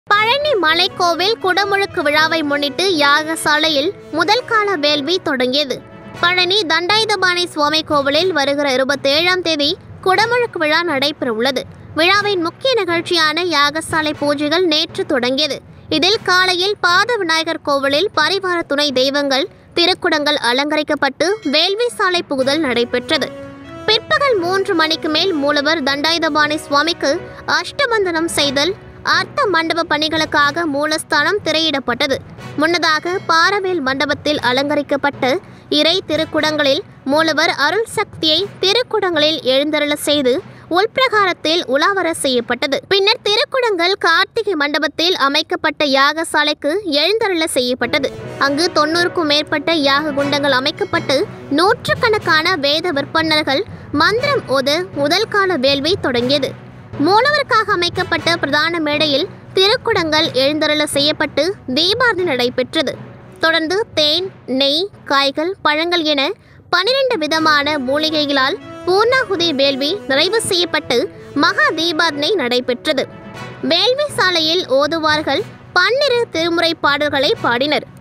பழனி மலைக்கோவில் குடமுழுக்கு விழாவை முன்னிட்டு யாகசாலையில் முதல் கால வேள்வி தொடங்கியது பழனி தண்டாயுதபாணி சுவாமி கோவிலில் வருகிற இருபத்தேழாம் தேதி குடமுழுக்கு விழா நடைபெற உள்ளது விழாவின் முக்கிய நிகழ்ச்சியான யாகசாலை பூஜைகள் நேற்று தொடங்கியது இதில் காலையில் பாத விநாயகர் கோவிலில் பரிவார துணை தெய்வங்கள் திருக்குடங்கள் அலங்கரிக்கப்பட்டு வேள்வி சாலை புகுதல் நடைபெற்றது பிற்பகல் மூன்று மணிக்கு மேல் மூலவர் தண்டாயுதபாணி சுவாமிக்கு அஷ்டபந்தனம் செய்தல் அர்த்த மண்டப பணிகளுக்காக மூலஸ்தானம் திரையிடப்பட்டது முன்னதாக பாரவேல் மண்டபத்தில் அலங்கரிக்கப்பட்ட இறை திருக்குடங்களில் மூலவர் அருள் சக்தியை திருக்குடங்களில் எழுந்தருள செய்து உள்பிரகாரத்தில் உலாவர செய்யப்பட்டது பின்னர் திருக்குடங்கள் கார்த்திகை மண்டபத்தில் அமைக்கப்பட்ட யாகசாலைக்கு எழுந்தருள செய்யப்பட்டது அங்கு தொண்ணூறுக்கும் மேற்பட்ட யாக குண்டங்கள் அமைக்கப்பட்டு நூற்றுக்கணக்கான வேத விற்பன்னர்கள் மந்திரம் ஓத முதல் கால வேள்வி தொடங்கியது மூலவருக்காக அமைக்கப்பட்ட பிரதான மேடையில் திருக்குடங்கள் எழுந்தருள செய்யப்பட்டு தீபாரதி நடைபெற்றது தொடர்ந்து தேன் நெய் காய்கள் பழங்கள் என பனிரெண்டு விதமான மூலிகைகளால் பூர்ணாகுதி வேள்வி நிறைவு செய்யப்பட்டு மகா தீபாரதனை நடைபெற்றது வேள்வி சாலையில் ஓதுவார்கள் பன்னிரு திருமுறை பாடல்களை பாடினர்